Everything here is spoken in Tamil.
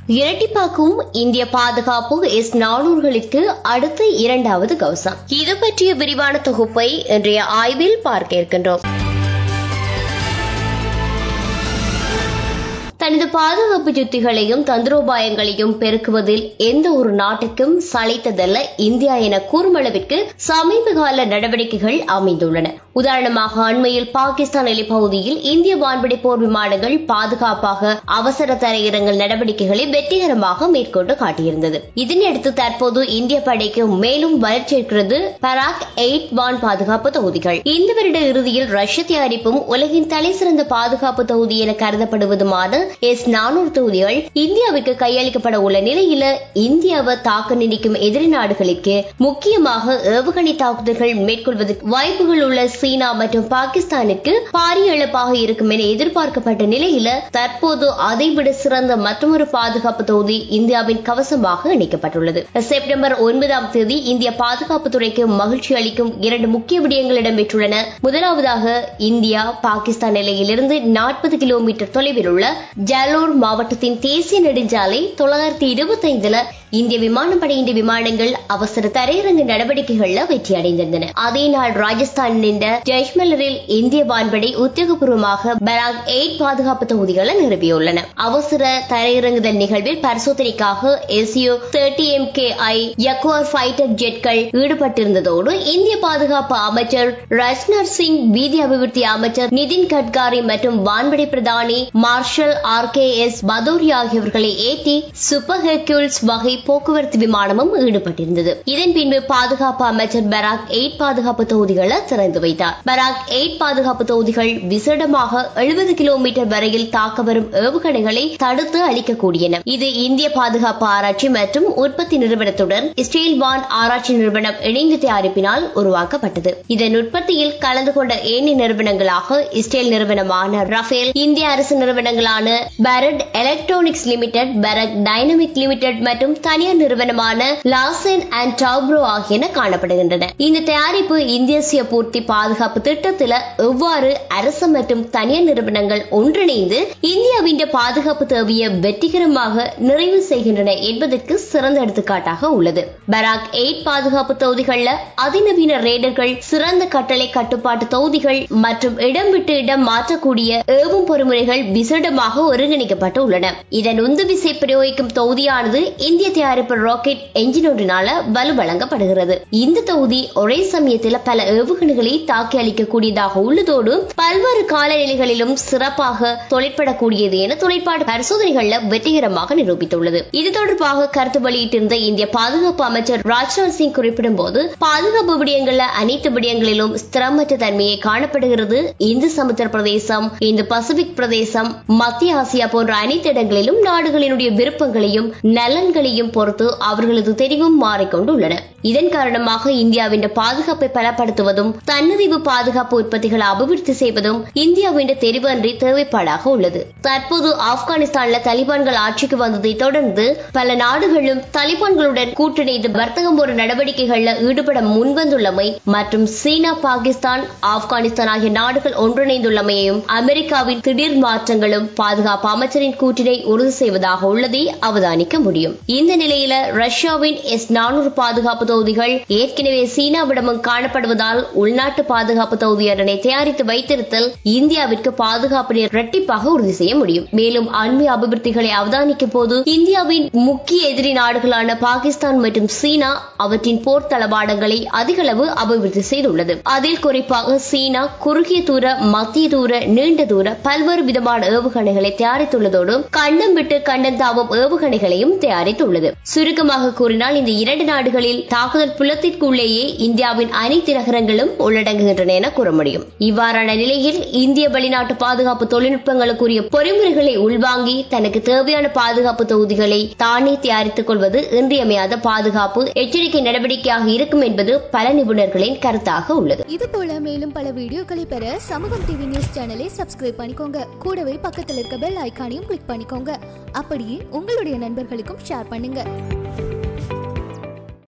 இரட்டிப்பாக்கும் இந்திய பாதுகாப்பு எஸ் நானூறுகளுக்கு அடுத்த இரண்டாவது கவசம் இது பற்றிய விரிவான தொகுப்பை இன்றைய ஆய்வில் பார்க்க இருக்கின்றோம் தனது பாதுகாப்பு யுத்திகளையும் தந்திரோபாயங்களையும் பெருக்குவதில் எந்த ஒரு நாட்டுக்கும் சளைத்ததல்ல இந்தியா என கூறுமளவிற்கு சமீப கால நடவடிக்கைகள் அமைந்துள்ளன உதாரணமாக அண்மையில் பாகிஸ்தான் எல்லைப்பகுதியில் இந்திய வான்படை போர் விமானங்கள் பாதுகாப்பாக அவசர தரையிறங்கல் நடவடிக்கைகளை வெற்றிகரமாக மேற்கொண்டு காட்டியிருந்தது இதனையடுத்து தற்போது இந்திய படைக்கு மேலும் வளர்ச்சியிருக்கிறது பராக் எயிட் வான் பாதுகாப்பு தொகுதிகள் இந்த வருட இறுதியில் ரஷ்ய தயாரிப்பும் உலகின் தலைசிறந்த பாதுகாப்பு தொகுதி என கருதப்படுவதுமான எஸ் நானூறு தொகுதிகள் இந்தியாவிற்கு கையளிக்கப்பட உள்ள நிலையில இந்தியாவை தாக்க நினைக்கும் எதிரி நாடுகளுக்கு முக்கியமாக ஏவுகணை தாக்குதல்கள் மேற்கொள்வதற்கு வாய்ப்புகள் உள்ள சீனா மற்றும் பாகிஸ்தானுக்கு பாரிய இழப்பாக இருக்கும் என எதிர்பார்க்கப்பட்ட நிலையில தற்போது அதைவிட சிறந்த மற்றொரு பாதுகாப்பு தொகுதி இந்தியாவின் கவசமாக இணைக்கப்பட்டுள்ளது செப்டம்பர் ஒன்பதாம் தேதி இந்திய பாதுகாப்பு துறைக்கு மகிழ்ச்சி அளிக்கும் இரண்டு முக்கிய விடயங்கள் இடம்பெற்றுள்ளன முதலாவதாக இந்தியா பாகிஸ்தான் எல்லையிலிருந்து நாற்பது கிலோமீட்டர் தொலைவில் உள்ள ஜாலோர் மாவட்டத்தின் தேசிய நெடுஞ்சாலை தொள்ளாயிரத்தி இருபத்தி ஐந்துல இந்திய விமானப்படையின் விமானங்கள் அவசர தரையிறங்கு நடவடிக்கைகள்ல வெற்றி அடைந்திருந்தன அதே நாள் ராஜஸ்தான் இந்த ஜெய்ஷ்மலரில் இந்திய வான்படை உத்தியோகபூர்வமாக பராக் எயிட் பாதுகாப்பு தொகுதிகளை நிறுவியுள்ளன அவசர தரையிறங்குதல் நிகழ்வில் பரிசோதனைக்காக SU thirty M K I jaguar fighter ஜெட்கள் ஈடுபட்டிருந்ததோடு இந்திய பாதுகாப்பு அமைச்சர் ராஜ்நாத் சிங் வீதி அபிவிருத்தி அமைச்சர் நிதின் கட்காரி மற்றும் வான்படை பிரதானி marshal R K S Bhadauria ஆகியவர்களை ஏற்றி சூப்பர் ஹெர்குல்ஸ் வகை போக்குவரத்து விமானமும் ஈடுபட்டிருந்தது இதன் பின்பு பாதுகாப்பு அமைச்சர் பராக் எயிட் பாதுகாப்பு தொகுதிகளை திறந்து வைத்தார் பராக் எயிட் பாதுகாப்பு தொகுதிகள் விசேடமாக எழுபது கிலோமீட்டர் வரையில் தாக்க வரும் ஏவுகணைகளை தடுத்து அளிக்கக்கூடியன இது இந்திய பாதுகாப்பு ஆராய்ச்சி மற்றும் உற்பத்தி நிறுவனத்துடன் ஸ்டீல் வான் ஆராய்ச்சி நிறுவனம் இணைந்து தயாரிப்பினால் உருவாக்கப்பட்டது இதன் உற்பத்தியில் கலந்து கொண்ட ஏனைய நிறுவனங்களாக இஸ்ரேல் நிறுவனமான ரஃபேல் இந்திய அரசு நிறுவனங்களான பரட் எலக்ட்ரானிக்ஸ் லிமிடெட் பரக் டைனமிக் லிமிடெட் மற்றும் தனியார் நிறுவனமான லாசன் அண்ட் டாப்ரோ ஆகியன காணப்படுகின்றன இந்த தயாரிப்பு இந்திய பூர்த்தி பாதுகாப்பு திட்டத்தில் எவ்வாறு அரசு மற்றும் தனியார் நிறுவனங்கள் ஒன்றிணைந்து இந்தியாவின் பாதுகாப்பு தேவையை வெற்றிகரமாக நிறைவு செய்கின்றன என்பதற்கு சிறந்த எடுத்துக்காட்டாக உள்ளது பராக் எயிட் பாதுகாப்பு தொகுதிகள்ல அதிநவீன ரேடர்கள் சிறந்த கட்டளை கட்டுப்பாட்டு தொகுதிகள் மற்றும் இடம் விட்டு இடம் மாற்றக்கூடிய ஏவும் பொறிமுறைகள் விசேடமாக ஒருங்கிணைக்கப்பட்டு உள்ளன இதன் உந்து விசை பிரயோகிக்கும் தொகுதியானது இந்திய தயாரிப்பு ராக்கெட் என்ஜின் ஒன்றினால வலு வழங்கப்படுகிறது இந்த தொகுதி ஒரே சமயத்தில் பல ஏவுகணைகளை தாக்கி அளிக்கக்கூடியதாக உள்ளதோடு பல்வேறு காலநிலைகளிலும் சிறப்பாக தொழிற்படக்கூடியது என தொழிற்பாடு பரிசோதனைகள்ல வெற்றிகரமாக நிரூபித்துள்ளது இது தொடர்பாக கருத்து வெளியிட்டிருந்த இந்திய பாதுகாப்பு அமைச்சர் ராஜ்நாத் சிங் குறிப்பிடும் போது பாதுகாப்பு விடயங்கள்ல அனைத்து விடயங்களிலும் ஸ்திரமற்ற தன்மையை காணப்படுகிறது இந்து சமுத்திர பிரதேசம் இந்த பசிபிக் பிரதேசம் மத்திய ஆசியா போன்ற அனைத்து இடங்களிலும் நாடுகளினுடைய விருப்பங்களையும் நலன்களையும் பொறுத்து அவர்களது தெரிவும் மாறிக்கொண்டுள்ளன இதன் காரணமாக இந்தியாவின் பாதுகாப்பை பலப்படுத்துவதும் தன்னிறைவு பாதுகாப்பு உற்பத்திகளை அபிவிருத்தி செய்வதும் இந்தியாவின் தெரிவு அன்றி தேவைப்பாடாக உள்ளது தற்போது ஆப்கானிஸ்தான்ல தலிபான்கள் ஆட்சிக்கு வந்ததை தொடர்ந்து பல நாடுகளும் தலிபான்களுடன் கூட்டிணைந்து வர்த்தகம் ஒரு நடவடிக்கைகள்ல ஈடுபட முன்வந்துள்ளமை மற்றும் சீனா பாகிஸ்தான் ஆப்கானிஸ்தான் ஆகிய நாடுகள் ஒன்றிணைந்துள்ளமையையும் அமெரிக்காவின் திடீர் மாற்றங்களும் பாதுகாப்பு அமைச்சரின் கூற்றினை உறுதி செய்வதாக உள்ளதை அவதானிக்க முடியும் இந்த நிலையில ரஷ்யாவின் எஸ் நானூறு பாதுகாப்பு தொகுதிகள் ஏற்கனவே சீனாவிடமும் காணப்படுவதால் உள்நாட்டு பாதுகாப்பு தொகுதியரனை தயாரித்து வைத்திருத்தல் இந்தியாவிற்கு பாதுகாப்பினை இரட்டிப்பாக உறுதி செய்ய முடியும் மேலும் அண்மை அபிவிருத்திகளை அவதானிக்கும் போது இந்தியாவின் முக்கிய எதிரி நாடுகளான பாகிஸ்தான் மற்றும் சீனா அவற்றின் போர் தளவாடங்களை அதிகளவு அபிவிருத்தி செய்துள்ளது அதில் குறிப்பாக சீனா குறுகிய தூர மத்திய தூர நீண்ட தூர பல்வேறு விதமான ஏவுகணைகளை தயாரித்துள்ளதோடு கண்டம் விட்டு கண்டம் தாவும் ஏவுகணைகளையும் தயாரித்துள்ளது சுருக்கமாக கூறினால் இந்த இரண்டு நாடுகளில் தாக்குதல் புலத்திற்குள்ளேயே இந்தியாவின் அனைத்து நகரங்களும் உள்ளடங்குகின்றன என கூற முடியும் இவ்வாறான நிலையில் இந்திய வெளிநாட்டு பாதுகாப்பு தொழில்நுட்பங்களுக்குரிய பொறிமுறைகளை உள்வாங்கி தனக்கு தேவையான பாதுகாப்பு தொகுதிகளை தானே தயாரித்துக் கொள்வது இன்றியமையாத பாதுகாப்பு எச்சரிக்கை நடவடிக்கையாக இருக்கும் என்பது பல நிபுணர்களின் கருத்தாக உள்ளது இது போல மேலும் பல வீடியோக்களை பெற சமூகம் டிவி நியூஸ் சேனலை சப்ஸ்கிரைப் பண்ணிக்கோங்க கூடவே பக்கத்தில் இருக்க பெல் ஐகானையும் கிளிக் பண்ணிக்கோங்க அப்படியே உங்களுடைய நண்பர்களுக்கும் ஷேர் பண்ணுங்க